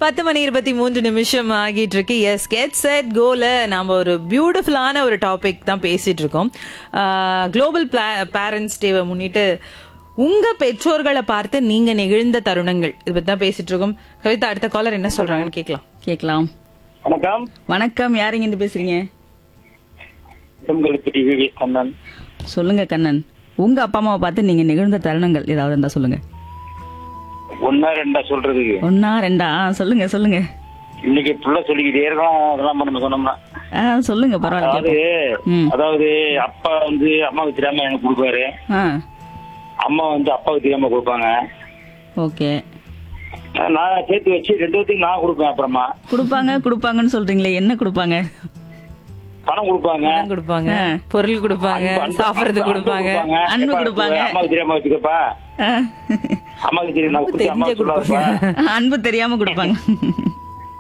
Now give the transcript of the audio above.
பத்து மணி இருபத்தி மூன்று நிமிஷம் ஆகிட்டு இருக்கு எஸ் கெட் செட் கோல நாம ஒரு பியூட்டிஃபுல்லான ஒரு டாபிக் தான் பேசிட்டு இருக்கோம் குளோபல் பேரண்ட்ஸ் டேவை முன்னிட்டு உங்க பெற்றோர்களை பார்த்து நீங்க நெகிழ்ந்த தருணங்கள் இது பத்தி தான் பேசிட்டு இருக்கோம் கவிதா அடுத்த காலர் என்ன சொல்றாங்கன்னு கேட்கலாம் கேக்கலாம் வணக்கம் வணக்கம் யாருங்க இருந்து பேசுறீங்க உங்களுக்கு டிவி கண்ணன் சொல்லுங்க கண்ணன் உங்க அப்பா அம்மாவை பார்த்து நீங்க நிகழ்ந்த தருணங்கள் ஏதாவது இருந்தா சொல்லுங்க ஒன்னா ரெண்டா சொல்றதுக்கு ஒன்னா ரெண்டா ஆ, சொல்லுங்க சொல்லுங்க இன்னைக்கு புள்ள சொல்லிக்கிட்டே இருக்கோம் அதெல்லாம் நம்ம சொன்னோம்னா ஆ, சொல்லுங்க பரவாயில்ல அதாவது கேப்போம். ம். அதாவது அப்பா வந்து அம்மாவுக்கு தெரியாம எனக்கு கொடுப்பாரு ஆ அம்மா வந்து அப்பாவுக்கு தெரியாம கொடுப்பாங்க ஓகே நான் சேர்த்து வச்சு ரெண்டு பேத்துக்கு நான் கொடுப்பேன் அப்புறமா கொடுப்பாங்க கொடுப்பாங்கன்னு சொல்றீங்களே என்ன கொடுப்பாங்க பணம் கொடுப்பாங்க பணம் கொடுப்பாங்க ஆ. பொருள் கொடுப்பாங்க அன்பு- சாப்பிடுறது அன்பு கொடுப்பாங்க அன்பு எப்பா, கொடுப்பாங்க. அம்மாவுக்கு தெரியாம வச்சுக்கப்பா ஆ. அம்மாவுக்கு தெரியும் நான் கொடுத்து அம்மா தெரிஞ்சே சொல்லாதப்பா கொடுப்பாங்க அன்பு தெரியாம கொடுப்பாங்க